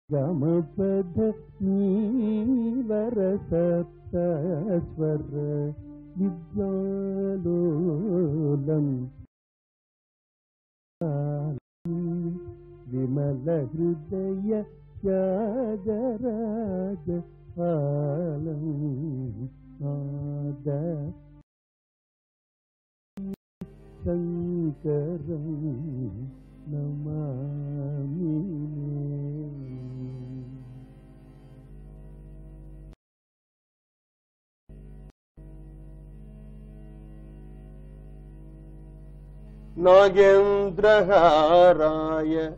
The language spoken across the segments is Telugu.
గమపద నీవర సప్తస్వర విద్యాలోలం విమల హృదయ త్యాగరాజ పాలం నాద శంకరం నమామి నాగేంద్రహారాయ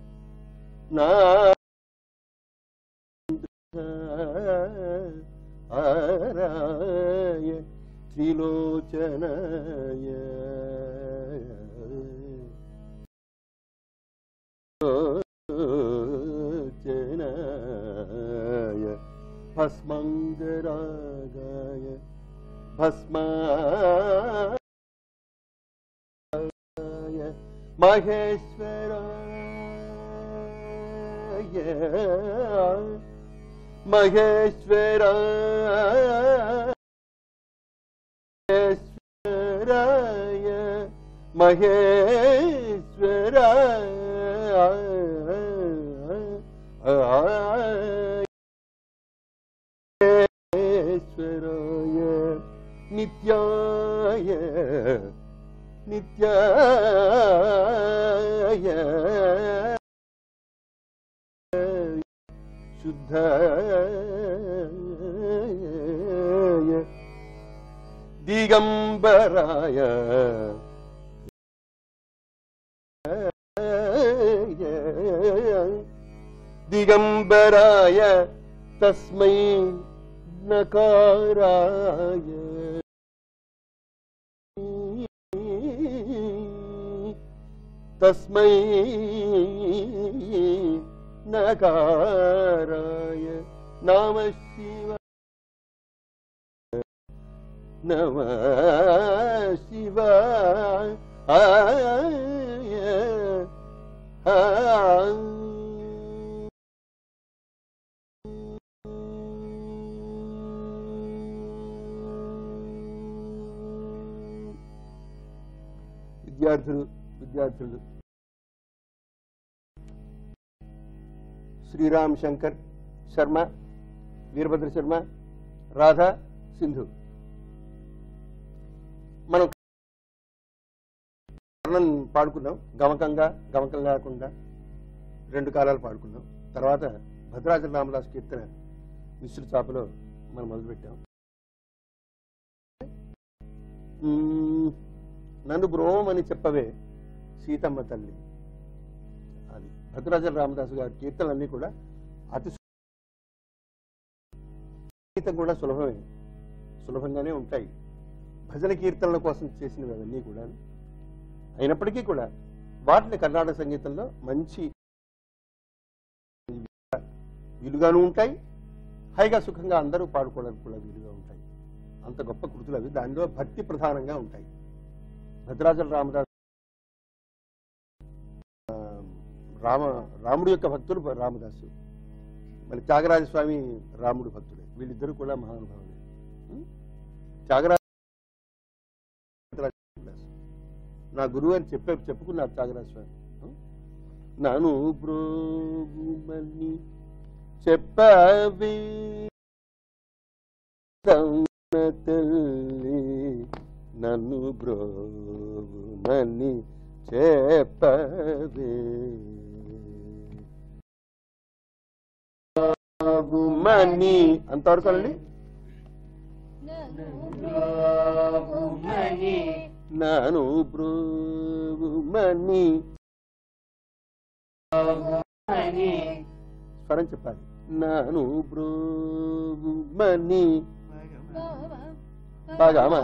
నారాయ త్రిలోచనాయ లోచనాయ భస్మంగరాగాయ భస్మా మహేశ్వరాయ మహేశ్వరాయ మహేశ్వరాయ మహేశ్వరాయ నిత్యాయ నిత్యాయ శుద్ధాయ దిగంబరాయ దిగంబరాయ తస్మై నకారాయ తస్మై నకారాయ నమ శివ నమ శివ విద్యార్థులు విద్యార్థులు శ్రీరామ్ శంకర్ శర్మ వీరభద్ర శర్మ రాధా సింధు మనం వర్ణం పాడుకున్నాం గమకంగా గమకం లేకుండా రెండు కాలాలు పాడుకున్నాం తర్వాత భద్రాచల రామదాస్ కీర్తన విస్తృత చాపలో మనం మొదలుపెట్టాం మ్మ్, నన్ను బ్రోమని చెప్పవే సీతమ్మ తల్లి అది భద్రాచల రామదాసు గారి కీర్తనలన్నీ కూడా అతి సు- సంగీతం కూడా సులభమే సులభంగానే ఉంటాయి భజన కీర్తనల కోసం చేసినవి అవన్నీ కూడా అయినప్పటికీ కూడా వాటిని కర్ణాటక సంగీతంలో మంచి వీలుగాను ఉంటాయి హాయిగా సుఖంగా అందరూ పాడుకోవడానికి కూడా వీలుగా ఉంటాయి అంత గొప్ప కృతులు అవి దానిలో భక్తి ప్రధానంగా ఉంటాయి భద్రాచల రామదాస్ ఆ, రామ రాముడి యొక్క భక్తులు రామదాసు మరి త్యాగరాజ స్వామి రాముడు భక్తుడే వీళ్ళిద్దరూ కూడా మహానుభావులే ఉం? త్యాగరాజ నా గురువు అని చెప్పే చెప్పుకున్నారు త్యాగరాజ స్వామి ఉం? నను బ్రోగుమని చెప్పవి కన్న తల్లి నన్ను బ్రోగుమని చెప్పవే బ్రోగుమని అంతవరకు అండి నను బ్రోగుమని స్వరం చెప్పాలి నను బ్రోగుమని బాగామా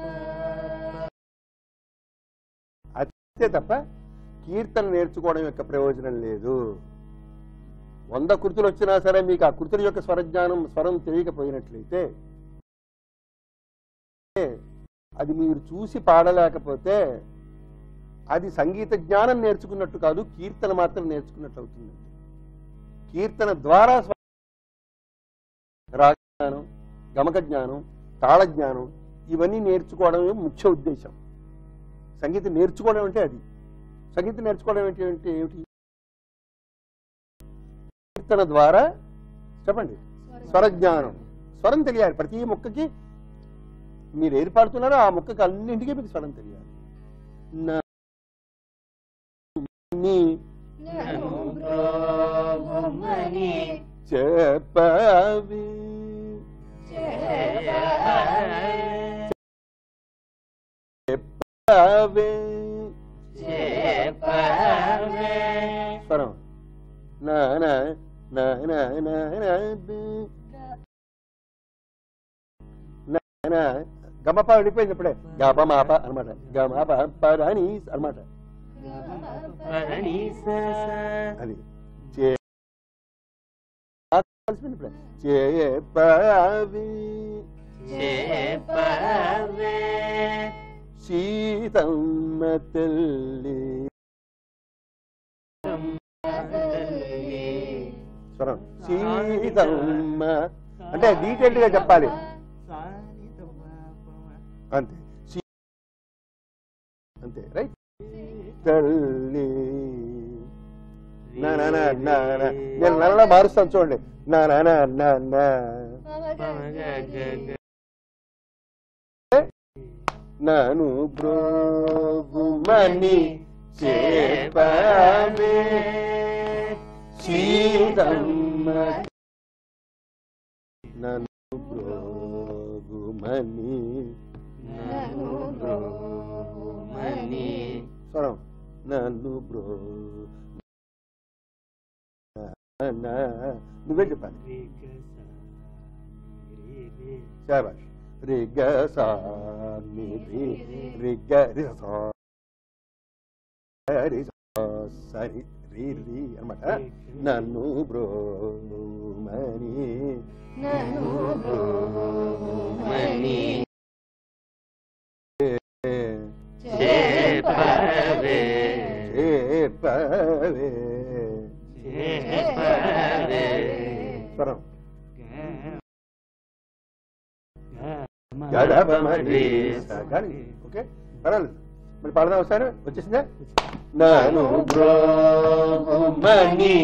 అంతే తప్ప కీర్తన నేర్చుకోవడం యొక్క ప్రయోజనం లేదు వంద కృతులు వచ్చినా సరే మీకు ఆ కృతుల యొక్క స్వరజ్ఞానం స్వరం తెలియకపోయినట్లయితే అది మీరు చూసి పాడలేకపోతే అది సంగీత జ్ఞానం నేర్చుకున్నట్టు కాదు కీర్తన మాత్రం నేర్చుకున్నట్టు అవుతుందండి కీర్తన ద్వారా స్వ- రాగజ్ఞానం గమక జ్ఞానం తాళ జ్ఞానం ఇవన్నీ నేర్చుకోవడమే ముఖ్య ఉద్దేశం సంగీతం నేర్చుకోవడం అంటే అది సంగీతం నేర్చుకోవడం ఏంటి అంటే ఏమిటి కీర్తన ద్వారా చెప్పండి స్వరజ్ఞానం స్వరం తెలియాలి ప్రతి మొక్కకి మీరు ఏది పాడుతున్నారో ఆ మొక్కకి అన్నింటికీ మీకు స్వరం తెలియాలి నా- నీ నను బ్రోగుమని చెప్పవి చెప్పవి చెప్పవే స్వరం నా నా నా నా నా నా ది. నా నా గమప వెళ్ళిపోయింది ఇప్పుడే గప మాప అనమాట గమప పదని అనమాట పదని సస అది చే కలిసిపోయింది ఇప్పుడే చెప్పవి చెప్పవే సీతమ్మ తల్లి స్వరం సీతమ్మ అంటే డీటెయిల్డ్ గా చెప్పాలి అంతే సీ- అంతే రైట్ తల్లి నా నా నా నా నా. నేను నల్ల మారుస్తాను చూడండి నా నా నా నా నా నను బ్రోగుమని చేపవే సీతమ్మ నన్ను బ్రోగుమని నను బ్రోగుమని స్వరం నన్ను బ్రో నా- నువ్వే చెప్పాలి శాబాష్ రిగ సా ని రి రిగ రి సా రి సా సరి రి రి అన్నమాట నన్ను బ్రోమని నను బ్రోగుమని చెప్పవే చెప్పవే చెప్పవే స్వరం గడపమరి కానీ ఓకే పర్వాలేదు మరి పాడదాం ఒకసారి వచ్చేసిందా నన్ను బ్రోమని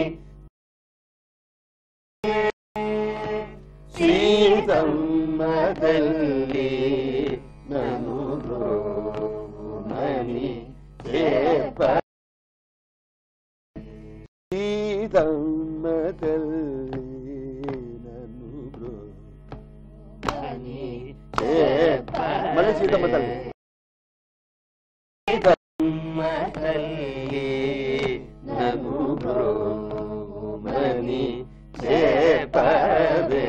సీతమ్మ తల్లి నన్ను బ్రోమని చేప సీతమ్మ తల్లి నన్ను బ్రో మళ్ళీ సీతమ్మ తల్లి నను బ్రోగుమని చేపవే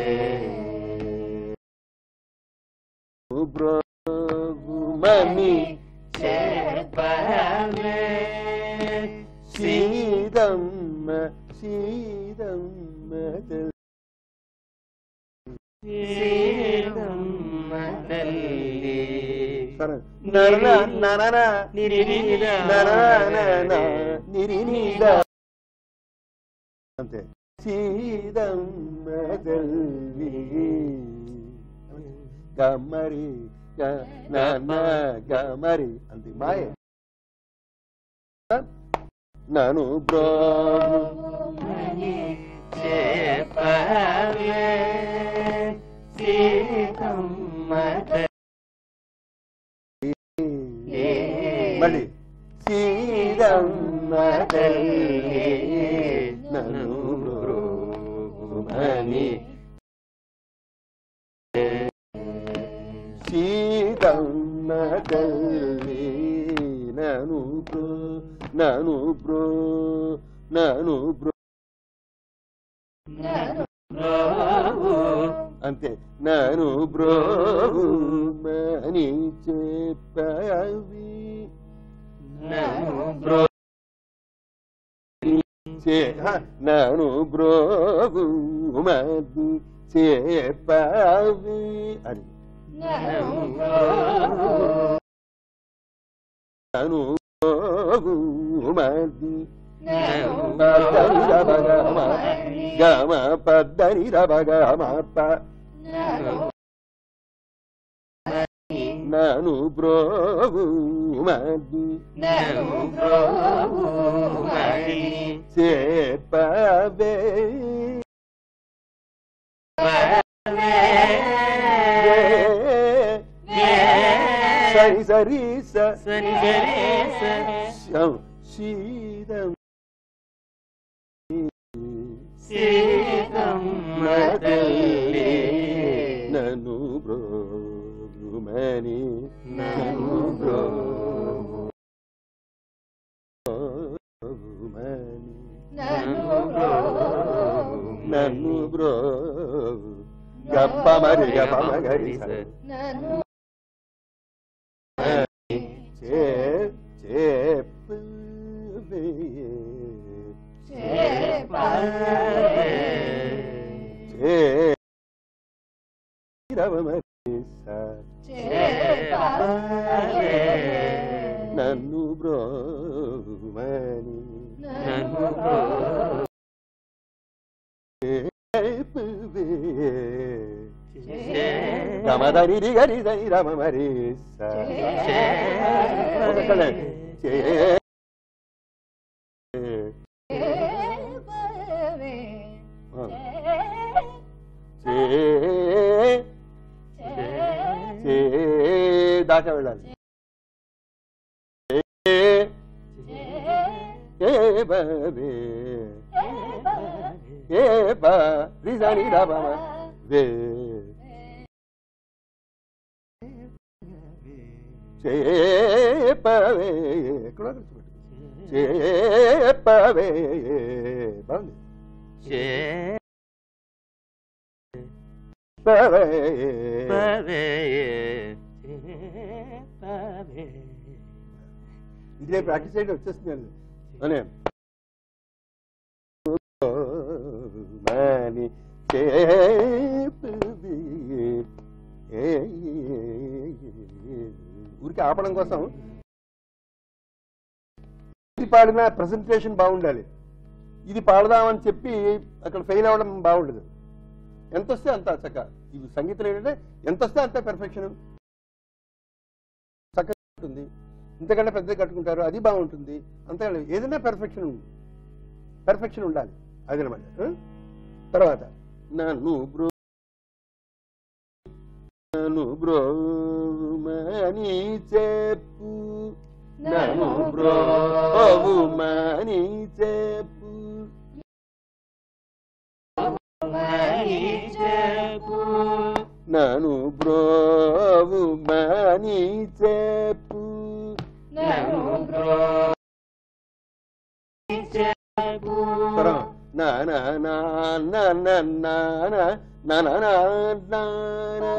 బ్రోగుమని చెప్పవే సీతమ్మ సీతమ్మ తల్లి సీతమ్మ తల్లి సరే నరన నరన నిరినిద నరన నిరినిద అంతే సీతమ్మ తల్లి గమరి నన్న గమరి అంతే మాయ నను బ్రో బ్రోగుమని చెప్పవే సీతమ్మ తల్లి మళ్ళీ సీతమ్మ తల్లి నను బ్రోమని సీతమ్మ తల్లి నను బ్రో నను బ్రో నను బ్రో బ్రోగు అంతే నను బ్రోమని చెప్పవి నను బ్రో చే హ, నను బ్రోమది చెప్పవి అని నను బ్రోగు నను బ్రోమది పద్దని రబ గమ గమ పద్దని రబ గమ ప నను బ్రోవు మది చేపవే సరి సరి స శీరం నను బ్రోమని నను బ్రోమని నన్ను బ్రో గప్ప మరి గప్ప మగరి చే చేపు చే రవ మరి స నన్ను బ్రోమని చేపువే గమదని రి గరి దని రమ మరి స ఒకళ్ళే. చే ఆ. చే చే దాకా వెళ్ళాలి చే ఏ బే ఏ బ రి దని రమ వే చేపవే ఎక్కడ చేపవే బాగుంది పవే ఇదే ప్రాక్టీస్ అయితే వచ్చేస్తుంది అనే మని చేపవే ఊరికి ఆపడం కోసం ఇది పాడిన ప్రజెంటేషన్ బాగుండాలి ఇది పాడదామని చెప్పి అక్కడ ఫెయిల్ అవ్వడం బాగుండదు ఎంత వస్తే అంత చక్క ఇది సంగీతం ఏంటంటే ఎంత వస్తే అంత పెర్ఫెక్షన్ చక్కగా ఉంటుంది ఇంతకంటే పెద్దగా కట్టుకుంటారు అది బాగుంటుంది అంతకంటే ఏదైనా పెర్ఫెక్షన్ పెర్ఫెక్షన్ ఉండాలి అది అనమాట తర్వాత నన్ను బ్రో నన్ను బ్రోమని చెప్పు నన్ను బ్రోమని చెప్పు నన్ను బ్రోమని చెప్పు తర్వాత నా నా నా నా నా నా నా నా నా నా నా నా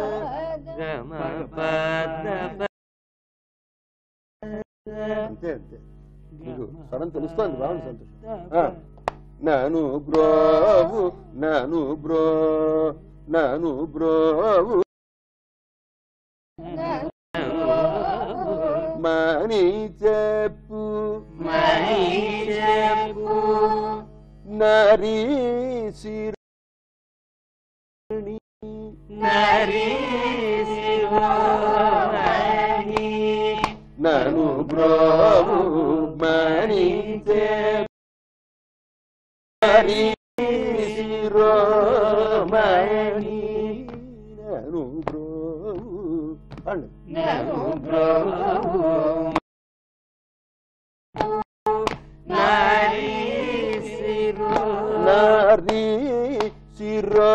అంతే అంతే మీకు స్వరం తెలుస్తోంది బాగుంది సంతోషం ఆ, నాను బ్రోవు నాను బ్రో నాను బ్రోవు మని చెప్పు నరీ శిరణి నను బ్రోవు మని చెప్పు నరీ శిరోమణి నను బ్రోవు పండు నారీ శిరో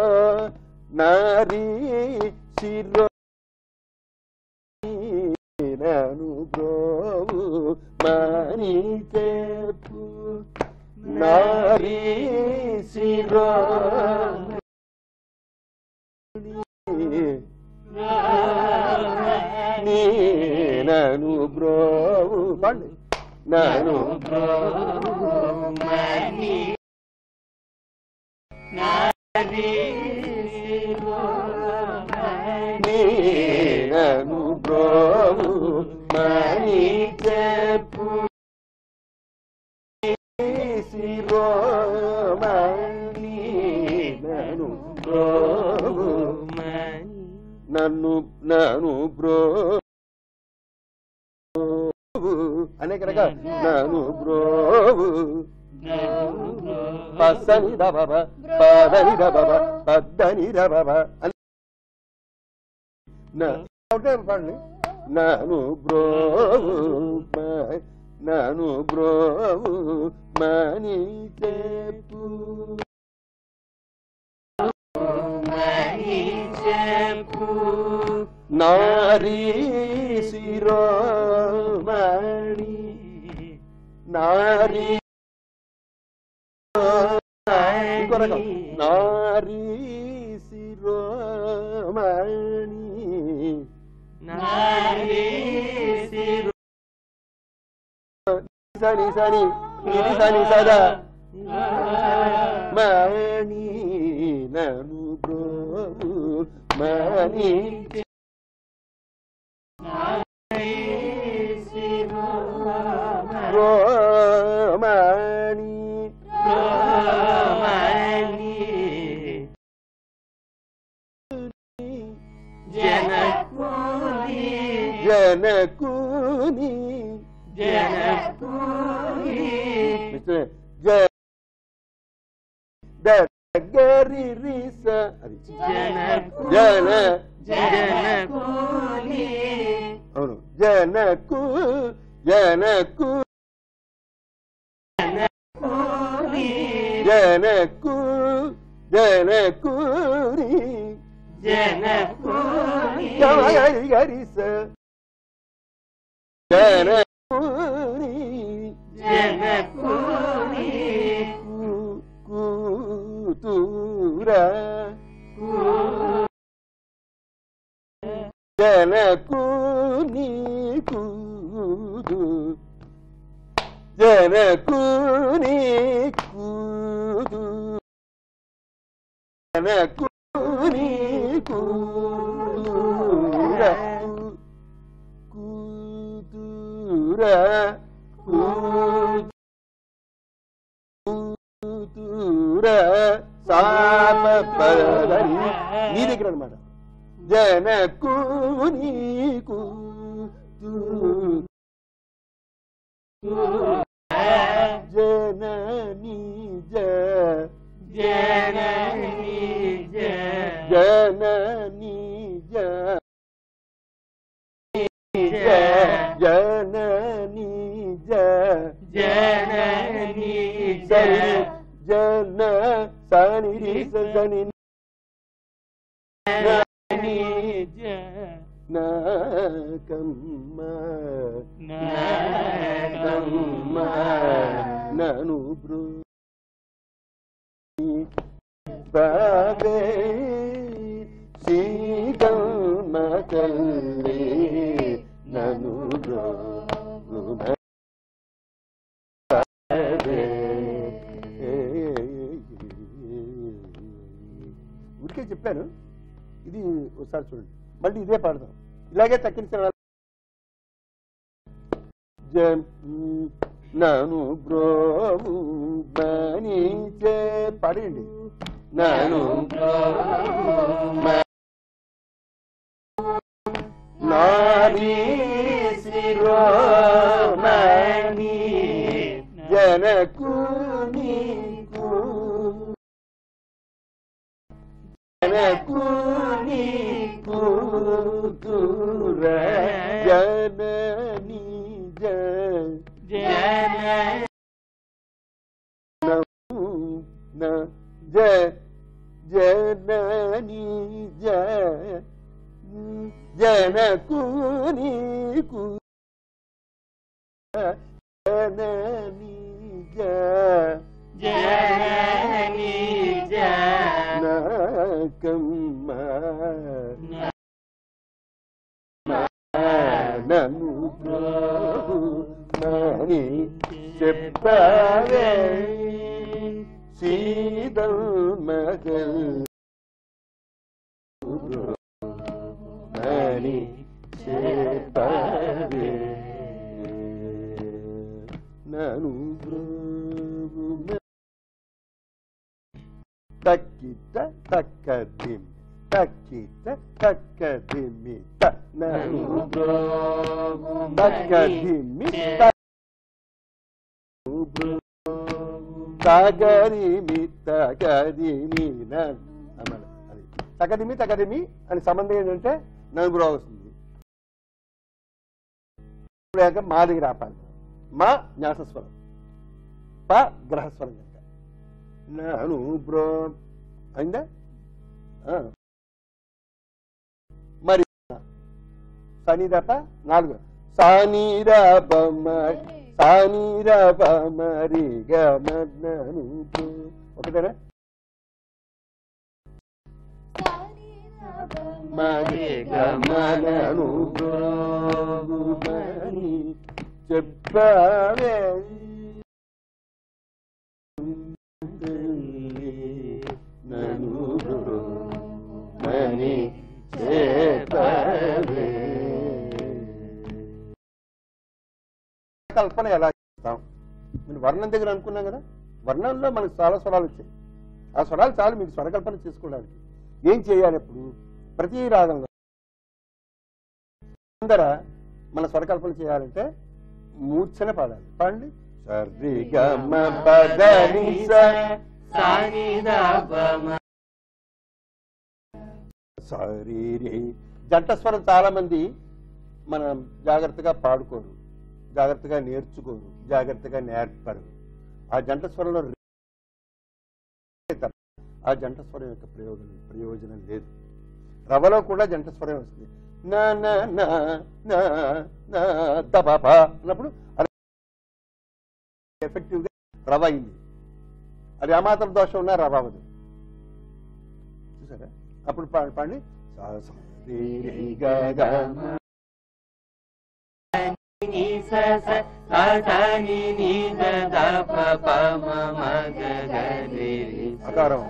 నారీ శిరో నను బ్రోవు మని చెప్పు నారీ శిరో నీ నను బ్రోవు పండు నను నీ నను బ్రోవు మని చెప్పు నన్ను నన్ను బ్రో అనేక రకాల నన్ను బ్రోవు పసని దబబ పదని దబబ పద్దని దబబ అని నా ఒకటే పాడండి నాను బ్రోవు మ- నాను బ్రోవు మని చెప్పు నారీ శిరోమణి నారీ ఇంకో రకం నారీ శిరోమణి సని సని ఇది సని సదా మణి నను బ్రోవు మణి రోమణి జనకుని మిస్టర్ జ దగ్గరి రిస అది జన అవును జనకు జనకు జనకు జనకుని గరి గరిస జనకుని కూతుర జనకుని కూదు జనకుని కూదు జనకుని కూతుర కూతుర కూతుర సాప పదని నీ దగ్గర అనమాట జనకుని కూతు జనని జ జనని జ జనని జ సని జన సని రి స సని నాకమ్మ నాకమ్మ నను బ్రూ బాబే శ్రీకమ్మ తల్లి నను బ్రో ఊరికే చెప్పాను ఇది ఒకసారి చూడండి మళ్ళీ ఇదే పాడదాం ఇలాగే తక్కిన నను బ్రోవు బని చే పాడండి నను నారీ శిరోమణి జనకుని జనకుని కూతుర జనని జన జ జనని జ జనకుని కు జనని జ నాకమ్మ నన్ను ప్రభు నాని చెప్పవే సీదల్ మగల్ నాని చెప్పవే నన్ను ప్రభు తక్కిట తక్కదిం తక్కిట తక్కదిమి త నను బ్రోగుమని తక్కదిమి త తగరిమి తగరిమి న- అన్నాడు. అది తగదిమి తగదిమి అని సంబంధం ఏంటంటే నలుగురు వస్తుంది లేక మా దగ్గర ఆపాలి మా న్యాసస్వరం ప గ్రహస్వరం కనుక నను బ్రో అయిందా ఆ. మరి సనిదప నాలుగు సానీరప సానీరప మరి గమనను ఒకటేనా మరి గమనను బ్రోగుమని చెప్పవే నను బ్రోగుమని చెప్పవే కల్పన ఎలా చేస్తాం నేను వర్ణం దగ్గర అనుకున్నాం కదా వర్ణంలో మనకు చాలా స్వరాలు వచ్చాయి ఆ స్వరాలు చాలు మీకు స్వరకల్పన చేసుకోవడానికి ఏం చేయాలి ఇప్పుడు ప్రతి రాగంలో అందర మన స్వరకల్పన చేయాలంటే మూర్ఛన పాడాలి పాడండి సర్రి గమ పదని స సరి జంట స్వరం చాలా మంది మనం జాగ్రత్తగా పాడుకోరు జాగ్రత్తగా నేర్చుకోరు జాగ్రత్తగా నేర్పరు ఆ జంట స్వరంలో రే తప్ప ఆ జంట స్వరం యొక్క ప్రయోజనం ప్రయోజనం లేదు రవలో కూడా జంట స్వరం వస్తుంది నా నా నా నా నా దబాబ అన్నప్పుడు అది ఎఫెక్టివ్ గా రవ అయింది అది అమాత్రం దోషం ఉన్నా రవ అవ్వదు చూసారా అప్పుడు పా- పాడి సా సా రి రి గ గ మ. అకారం.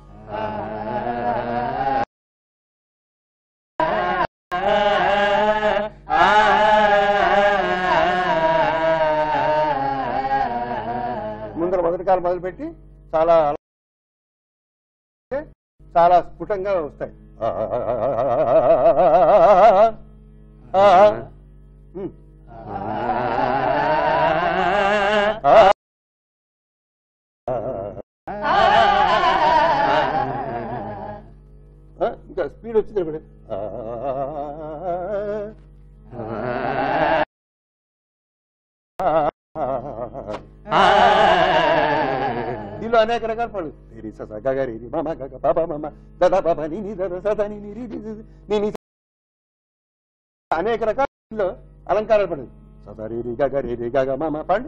ముందర మొదటి కాలు మొదలుపెట్టి చాలా అలా- చాలా స్ఫుటంగా వస్తాయి ఉమ్. ఆ, ఇంకా స్పీడ్ వచ్చింది ఇప్పుడు దీనిలో అనేక రకాల పనులు రి స స గ గ రి రి మ మ గ గ ప ప మ మ ద ద ప ప ని ని ద ద స ద ని ని రి రి రి రి ని ని స. అనేక రకాల దీనిలో అలంకారాలు పడింది స స రి రి గ గ రి రి గ గ మ మ పండి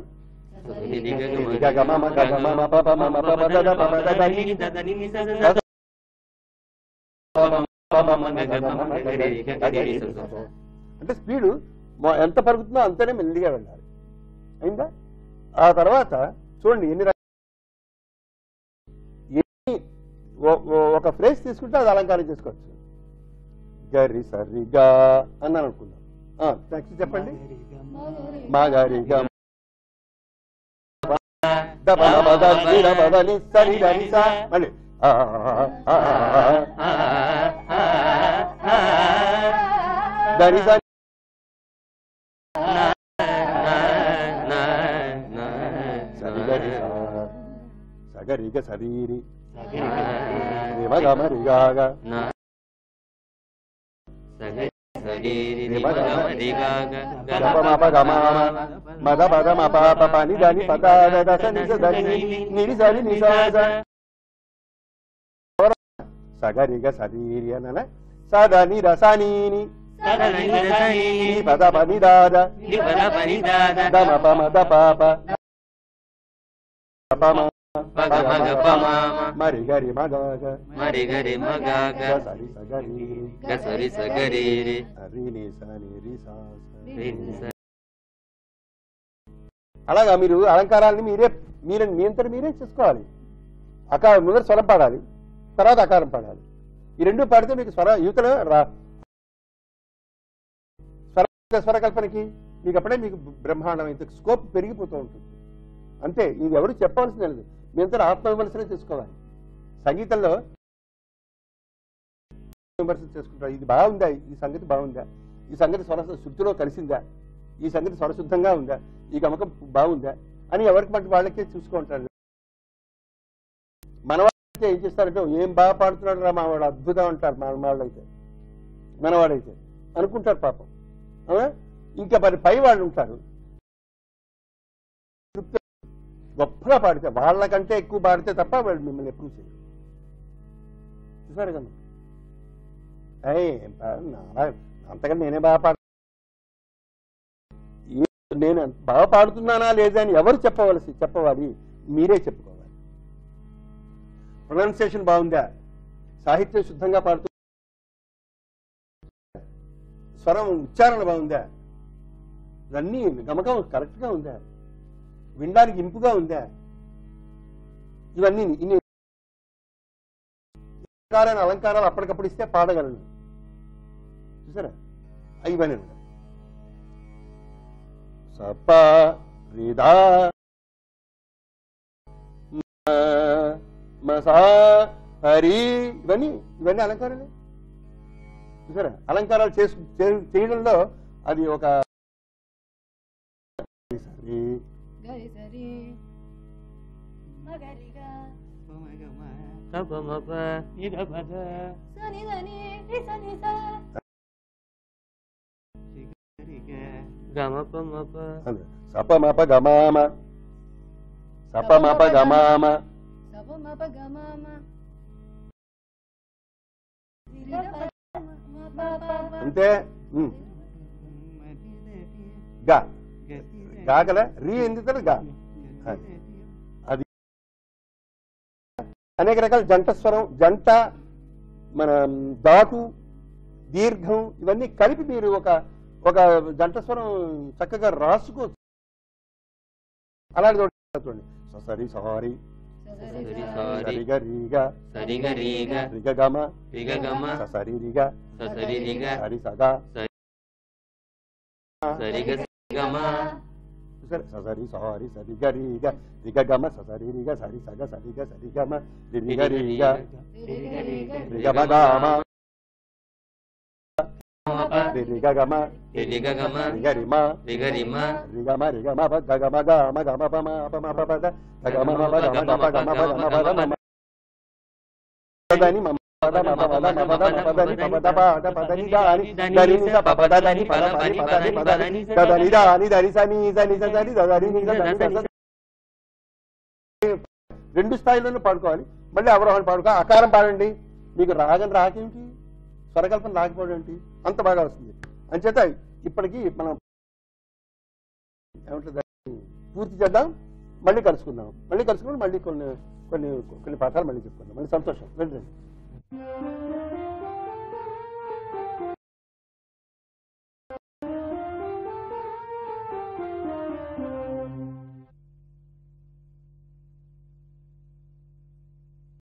అంటే స్పీడు మొ- ఎంత పరుగుతుందో అంతనే మెల్లిగా వెళ్ళాలి అయిందా ఆ తర్వాత చూడండి ఎన్ని రకాల ఎన్ని ఓ- ఓ- ఒక ఫ్రేజ్ తీసుకుంటే అది అలంకారం చేసుకోవచ్చు గరి సరిగా అన్నాను అనుకుందాం నెక్స్ట్ చెప్పండి మా గారి గ దబ దబ ద ని ద బ ద ని స ని ద ని స. మళ్ళీ ఆ, ఆ, ఆ, ఆ, ద ని స సరి గరి స. సగరిగ సరీరి రిమగమరిగాగ గపమపగమామ మద పదమ పాప పని దని పదాద దశ నిజ దని నిరి సరి నిసాస సగరిగ సరీరి అనన సదని రసనీని నీ పద పని దాద దమ పమ ద పాప పమ మరి గరి మగాగ మరి గరి మగాగ సరి సగరి గసరి సగరి సరి ని సని రి సా స. అలాగా మీరు అలంకారాలని మీరే మీరే మీ అంతట మీరే చేసుకోవాలి అకారం ముందర స్వరం పాడాలి తర్వాత అకారం పాడాలి ఈ రెండు పాడితే మీకు స్వర యువతలో రా స్వర స్వరకల్పనకి మీకు అప్పుడే మీకు బ్రహ్మాండం ఇంత స్కోప్ పెరిగిపోతూ ఉంటుంది అంతే ఇది ఎవరు చెప్పాల్సింది లేదు మీ అంతా ఆత్మవిమర్శనే చేసుకోవాలి సంగీతంలో విమర్శలు చేసుకుంటారు ఇది బాగుందా ఈ సంగతి బాగుందా ఈ సంగతి స్వర శృతిలో కలిసిందా ఈ సంగతి స్వరశుద్ధంగా ఉందా ఈ గమకం బాగుందా అని ఎవరికి మట్టి వాళ్ళకే చూసుకుంటారు మన వాళ్ళైతే ఏం చేస్తారంటే ఏం బాగా పాడుతున్నాడు రా మా వాడు అద్భుతం అంటారు మన వాళ్ళైతే మనవాడైతే అనుకుంటారు పాపం అవునా ఇంకా మరి పై వాళ్ళు ఉంటారు గొప్పగా పాడితే వాళ్ళకంటే ఎక్కువ పాడితే తప్ప వాళ్ళు మిమ్మల్ని ఎప్పుడు చేయరు చూసారు కదా అయ్యి అంతగా నేనే బాగా పాడు ఏ- నేను అంత బాగా పాడుతున్నానా లేదా అని ఎవరు చెప్పవలసి చెప్పవాలి మీరే చెప్పుకోవాలి ప్రొనౌన్సియేషన్ బాగుందా సాహిత్యం శుద్ధంగా పాడుతూ స్వరం ఉచ్చారణ బాగుందా ఇవన్నీ గమకం కరెక్ట్ గా ఉందా వినడానికి ఇంపుగా ఉందా ఇవన్నీ ఇన్ని అలంకారాన్ని అలంకారాలు అప్పటికప్పుడు ఇస్తే పాడగలను చూసారా ఇవన్నీ ఉన్నాయి. సప రిదా మ- మసా హరి ఇవన్నీ ఇవన్నీ అలంకారాలే చూసారా అలంకారాలు చేసు చే- చేయడంలో అది ఒక సరి గరి సరి మగరిగా సపమప నిరపద సని దని రి సని స గమపమప అదే. సపమప గమామ సపమప గమామ సప మప గమామ రిగ ప మ ప ప అంతే ఉమ్. గా గాగల రీ ఎందుకు గా అది. అది అనేక రకాల జంట స్వరం జంట మన ధాటు దీర్ఘం ఇవన్నీ కలిపి మీరు ఒక ఒక జంట స్వరం చక్కగా రాసుకోవచ్చు అలాంటి చూడండి సరి సారీ సరి సరి స సారి సరిగ రీగ సరిగ రీగ రిగ గమ రిగ గమ సరి రిగ సరి రిగ సరి సగ సరిగ గమ సరి సారీ సరిగ రీగ రిగ గమ సరి రిగ సరి సగ సరిగ సరి గమ రిగ రీగ రిగ రిగ రిగ మగామ మప రిగ గమ రిగ గమ రిగ రిమ రిగ రిమ రిగమ రిగమ ప గమ గమ గమ పమ పమ ప పద గమ మమ గమ గమ గమ ప గమ పద మమ పదని మమ పద మమ పద మమ పద మమ పదని పమ పద పద పదని దాని దని ని స ప పద దని పద పని పదని పదని దదని దాని దరి సని సని సని దదని ని సని సని రెండు స్థాయిలోనూ పాడుకోవాలి మళ్ళీ అవరోహణ పాడుకో అకారం పాడండి మీకు రాగం రాకేంటి స్వరకల్పన రాకపోవడం ఏంటి అంత బాగా వస్తుంది అంచేత ఇప్పటికి మనం ఏమంటుంది పూర్తి చేద్దాం మళ్ళీ కలుసుకుందాం మళ్ళీ కలుసుకుని మళ్ళీ కొన్ని కొన్ని కొన్ని పాఠాలు మళ్ళీ చెప్పుకుందాం మళ్ళీ సంతోషం వెళ్ళండి